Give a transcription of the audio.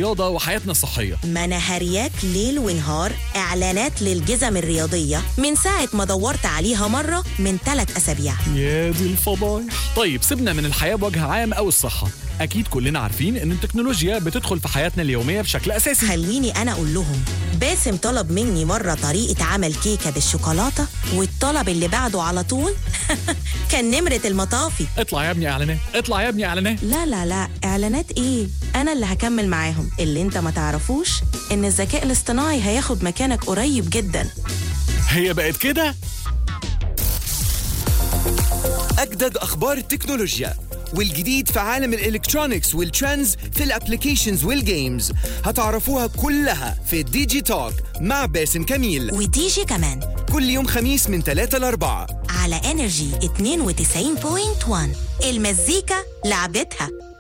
الرياضة وحياتنا الصحية ما انا هرياك ليل ونهار اعلانات للجزم الرياضيه من ساعه ما دورت عليها مره من ثلاث اسابيع يا دي الفضايح طيب سيبنا من الحياة بوجه عام أو الصحة أكيد كلنا عارفين إن التكنولوجيا بتدخل في حياتنا اليومية بشكل أساسي خليني انا اقول لهم باسم طلب مني مره طريقه عمل كيكه بالشوكولاته والطلب اللي بعده على طول كان نمره المطافي اطلع يا ابني إعلانات اطلع يا ابني إعلانات لا لا لا اعلانات ايه انا اللي هكمل معاهم اللي انت ما تعرفوش ان الذكاء الاصطناعي هياخد مكانك قريب جدا هي بقت كده أجدد أخبار التكنولوجيا والجديد في عالم الإلكترونيكس والترندز في الأبليكيشنز والجيمز هتعرفوها كلها في ديجي توك مع باسم كميل ودي جي كمان كل يوم خميس من 3 ل 4 على انرجي 92.1 المزيكا لعبتها